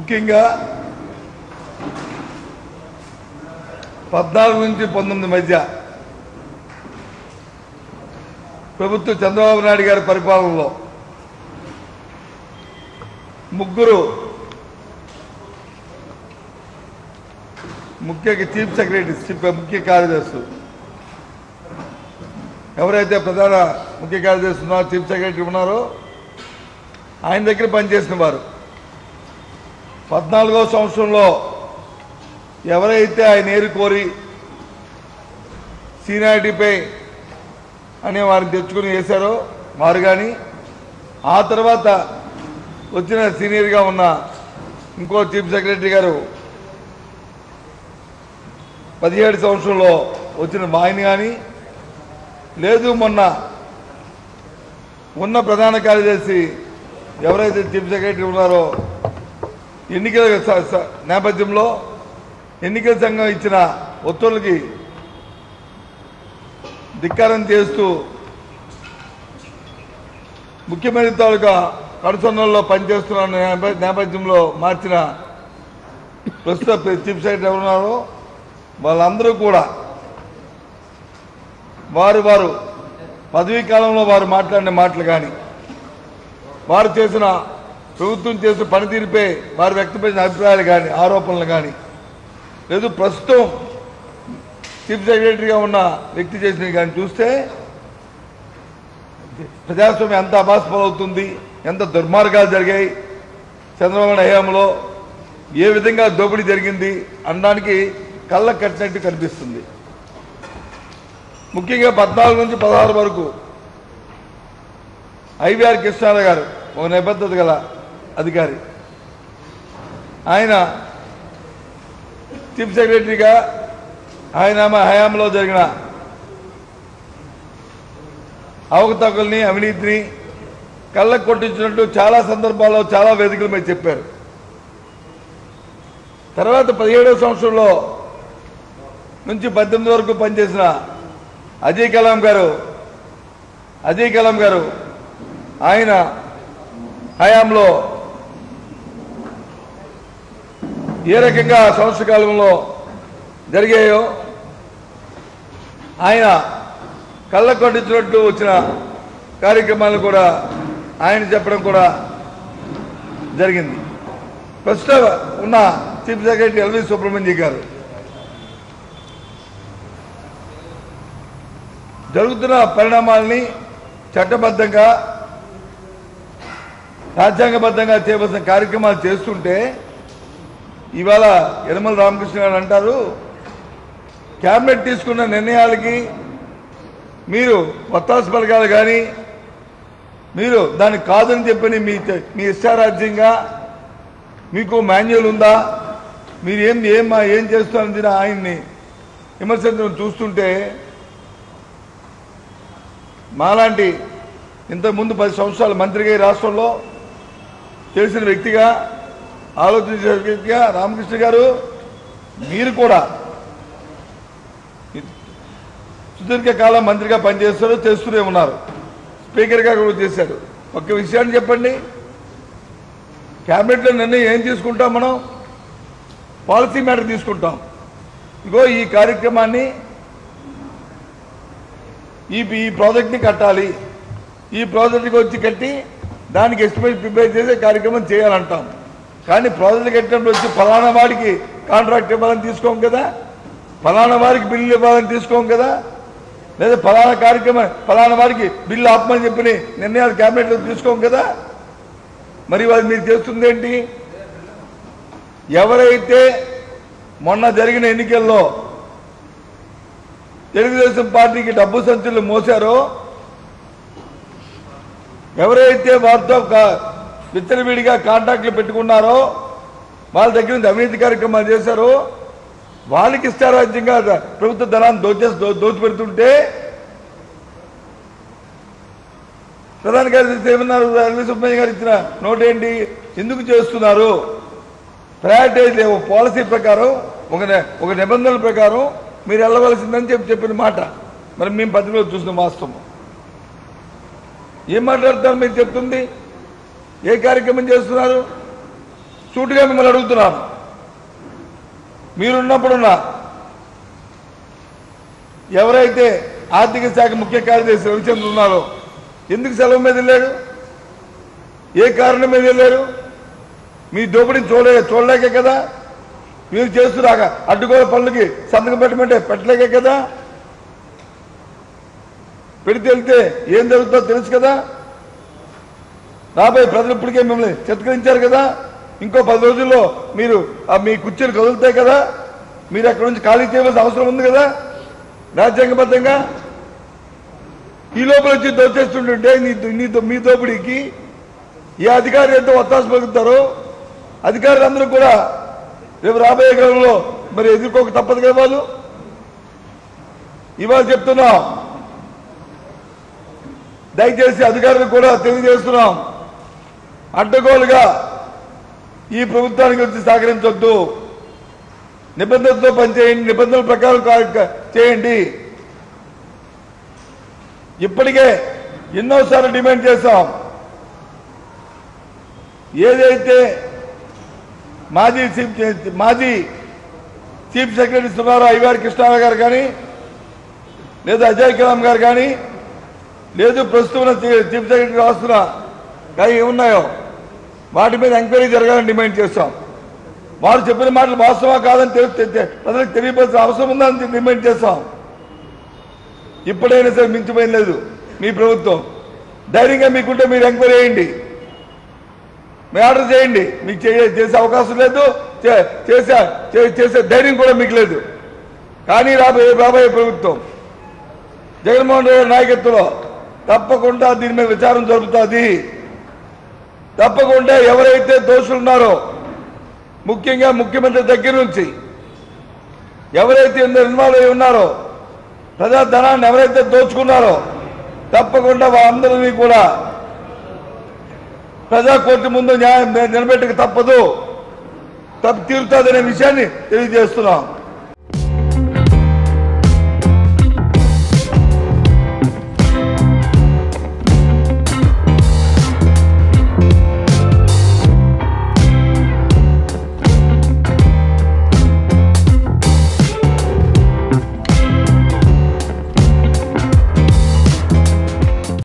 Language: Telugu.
ముఖ్యంగా పద్నాలుగు నుంచి పంతొమ్మిది మధ్య ప్రభుత్వం చంద్రబాబు నాయుడు గారి పరిపాలనలో ముగ్గురు ముఖ్య చీఫ్ సెక్రటరీ చీఫ్ ముఖ్య కార్యదర్శులు ఎవరైతే ప్రధాన ముఖ్య కార్యదర్శి ఉన్నారో చీఫ్ సెక్రటరీ ఉన్నారో ఆయన దగ్గర పనిచేసిన వారు పద్నాలుగో సంవత్సరంలో ఎవరైతే ఆయన ఏరు కోరి సీనియారిటీపై అనే వారిని తెచ్చుకుని వేశారో వారు కానీ ఆ తర్వాత వచ్చిన సీనియర్గా ఉన్న ఇంకో చీఫ్ సెక్రటరీ గారు పదిహేడు సంవత్సరంలో వచ్చిన ఆయన కానీ లేదు మొన్న ఉన్న ప్రధాన కార్యదర్శి ఎవరైతే చీఫ్ సెక్రటరీ ఉన్నారో ఎన్నికల స- స- నేపథ్యంలో ఎన్నికల సంఘం ఇచ్చిన ఒత్తులకి ధిక్కారం చేస్తూ ముఖ్యమంత్రి తాలూకా కడుసన్నల్లో పనిచేస్తున్న నేప- నేపథ్యంలో మార్చిన ప్రస్తుత చీఫ్ సెక్రటరీ ఎవరున్నారో వాళ్ళందరూ కూడా వారు వారు పదవీ కాలంలో వారు మాట్లాడిన మాటలు కానీ వారు చేసిన ప్రభుత్వం చేసిన పనితీరుపై వారు వ్యక్తపరిచిన అభిప్రాయాలు కానీ ఆరోపణలు కానీ లేదు ప్రస్తుతం చీఫ్ సెక్రటరీగా ఉన్న వ్యక్తి చేసినవి కానీ చూస్తే ప్రజాస్వామ్యం ఎంత అభాస్పలవుతుంది ఎంత దుర్మార్గాలు జరిగాయి చంద్రబాబు నాయుడు హయాంలో ఏ విధంగా దోపిడీ జరిగింది అనడానికి కళ్ళ కట్టినట్టు కనిపిస్తుంది ముఖ్యంగా పద్నాలుగు నుంచి పదహారు వరకు ఐవీఆర్ కృష్ణారావు గారు ఒక నిబద్ధత గల అధికారి ఆయన చీఫ్ సెక్రటరీగా ఆయన ఆమె హయాంలో జరిగిన అవకతవకల్ని అవినీతిని కళ్ళకు కొట్టించినట్టు చాలా సందర్భాల్లో చాలా వేదికల మీద చెప్పారు తర్వాత పదిహేడవ సంవత్సరంలో నుంచి పద్దెనిమిది వరకు పనిచేసిన అజయ్ కలాం గారు అజయ్ కలాం గారు ఆయన హయాంలో ఏ రకంగా సంవత్సర కాలంలో జరిగాయో ఆయన కళ్ళ కొట్టించినట్టు వచ్చిన కార్యక్రమాలు కూడా ఆయన చెప్పడం కూడా జరిగింది ప్రస్తుతం ఉన్న చీఫ్ సెక్రటరీ ఎల్వి సుబ్రహ్మణ్య గారు జరుగుతున్న పరిణామాలని చట్టబద్ధంగా రాజ్యాంగబద్ధంగా చేయవలసిన కార్యక్రమాలు చేస్తుంటే ఇవాళ యనమల రామకృష్ణ గారు అంటారు క్యాబినెట్ తీసుకున్న నిర్ణయాలకి మీరు ఒత్తాసు పలకాలు కానీ మీరు దాన్ని కాదని చెప్పని మీ మీ ఇష్టారాజ్యంగా మీకు మాన్యువల్ ఉందా మీరు ఏం ఏం ఏం చేస్తారని ఆయన్ని విమర్శించడం చూస్తుంటే మాలాంటి ఇంతకుముందు పది సంవత్సరాలు మంత్రిగా ఈ రాష్ట్రంలో తెలిసిన వ్యక్తిగా ఆలోచించే వ్యక్తిగా రామకృష్ణ గారు మీరు కూడా సుదీర్ఘకాలం మంత్రిగా పనిచేస్తారు చేస్తూనే ఉన్నారు స్పీకర్గా కూడా చేశారు ఒక్క విషయాన్ని చెప్పండి క్యాబినెట్లో నిర్ణయం ఏం తీసుకుంటాం మనం పాలసీ మ్యాటర్ తీసుకుంటాం ఇగో ఈ కార్యక్రమాన్ని ఈ ఈ ప్రాజెక్ట్ని కట్టాలి ఈ ప్రాజెక్ట్కి వచ్చి కట్టి దానికి ఎస్టిమేట్ ప్రిపేర్ చేసే కార్యక్రమం చేయాలంటాం కానీ ప్రాజెక్ట్ కట్టినప్పుడు వచ్చి ఫలానా వాడికి కాంట్రాక్ట్ ఇవ్వాలని తీసుకోం కదా ఫలానా వారికి బిల్లు ఇవ్వాలని తీసుకోం కదా లేదా ఫలానా కార్యక్రమం ఫలానా వారికి బిల్లు ఆపమని చెప్పిన నిర్ణయాలు క్యాబినెట్లో తీసుకోం కదా మరి అది మీరు చేస్తుంది ఏంటి ఎవరైతే మొన్న జరిగిన ఎన్నికల్లో తెలుగుదేశం పార్టీకి డబ్బు సంచులు మోసారో ఎవరైతే వారితో కా- విచ్చలవిడిగా కాంటాక్ట్లు పెట్టుకున్నారో వాళ్ళ దగ్గర నుంచి అవినీతి కార్యక్రమాలు చేశారో వాళ్ళకి ఇష్టారాజ్యంగా ద- ప్రభుత్వ ధనాన్ని దోచేసి దో- దోచిపెడుతుంటే ప్రధాన కార్యదర్శి ఏమన్నారు ఎల్వి సుబ్బయ్య గారు ఇచ్చిన నోట్ ఏంటి ఎందుకు చేస్తున్నారు ప్రయారిటైజ్ లేవు పాలసీ ప్రకారం ఒక ని- ఒక నిబంధనల ప్రకారం మీరు వెళ్ళవలసిందని చెప్పి చెప్పిన మాట మరి మేము పత్రికలో చూసిన వాస్తవం ఏం మాట్లాడతారు మీరు చెప్తుంది ఏ కార్యక్రమం చేస్తున్నారు సూటిగా మిమ్మల్ని అడుగుతున్నాను మీరున్నప్పుడున్నా ఎవరైతే ఆర్థిక శాఖ ముఖ్య కార్యదర్శి రవిచంద్ర ఉన్నారో ఎందుకు సెలవు మీద వెళ్ళారు ఏ కారణం మీద వెళ్ళారు మీ దోపిడీని చూడలే చూడలేకే కదా మీరు చేస్తున్నాక అడ్డుకోల పనులకి సంతకం పెట్టమంటే పెట్టలేకే కదా పెడితే వెళ్తే ఏం జరుగుతుందో తెలుసు కదా రాబోయే ప్రజలు ఇప్పటికే మిమ్మల్ని చిత్కరించారు కదా ఇంకో పది రోజుల్లో మీరు ఆ మీ కుర్చీలు కదులుతాయి కదా మీరు అక్కడ నుంచి ఖాళీ చేయవలసిన అవసరం ఉంది కదా రాజ్యాంగబద్ధంగా ఈ లోపల వచ్చి దోచేస్తుంటుంటే నీ నీ మీ దోపిడీకి ఏ అధికారి ఎంతో ఒత్తాసు పలుకుతారో అధికారులందరూ కూడా రేపు రాబోయే కాలంలో మరి ఎదుర్కోక తప్పదు కదా వాళ్ళు ఇవాళ చెప్తున్నాం దయచేసి అధికారులకు కూడా తెలియజేస్తున్నాం అడ్డగోలుగా ఈ ప్రభుత్వానికి వచ్చి సహకరించొద్దు నిబంధనలతో పనిచేయండి నిబంధనల ప్రకారం కా- చేయండి ఇప్పటికే ఎన్నోసార్లు డిమాండ్ చేశాం ఏదైతే మాజీ చీఫ్ మాజీ చీఫ్ సెక్రటరీ సుమారు ఐవారి కృష్ణారావు గారు కానీ లేదా అజయ్ కలాం గారు కానీ లేదు ప్రస్తుతం ఉన్న చీ- చీఫ్ సెక్రటరీ రాస్తున్న కానీ ఏమున్నాయో వాటి మీద ఎంక్వైరీ జరగాలని డిమాండ్ చేస్తాం వారు చెప్పిన మాటలు వాస్తవా కాదని తెలి- తె- తె- ప్రజలకు తెలియపరిచిన అవసరం ఉందని డిమాండ్ చేస్తాం ఇప్పుడైనా సరే మించిపోయిన లేదు మీ ప్రభుత్వం ధైర్యంగా మీకుంటే మీరు ఎంక్వైరీ చేయండి మీ ఆర్డర్ చేయండి మీకు చేయ- చేసే అవకాశం లేదు చే- చేసే చే- చేసే ధైర్యం కూడా మీకు లేదు కానీ రాబోయే రాబోయే ప్రభుత్వం జగన్మోహన్ రెడ్డి గారి నాయకత్వంలో తప్పకుండా దీని మీద విచారం జరుగుతుంది తప్పకుండా ఎవరైతే దోషులు ఉన్నారో ముఖ్యంగా ముఖ్యమంత్రి దగ్గర నుంచి ఎవరైతే ఇందులో ఇన్వాల్వ్ అయి ఉన్నారో ప్రజా ధనాన్ని ఎవరైతే దోచుకున్నారో తప్పకుండా వాళ్ళందరినీ కూడా ప్రజా కోర్టు ముందు న్యాయం నిలబెట్టక తప్పదు తప్పు తీరుతుందనే విషయాన్ని తెలియజేస్తున్నాం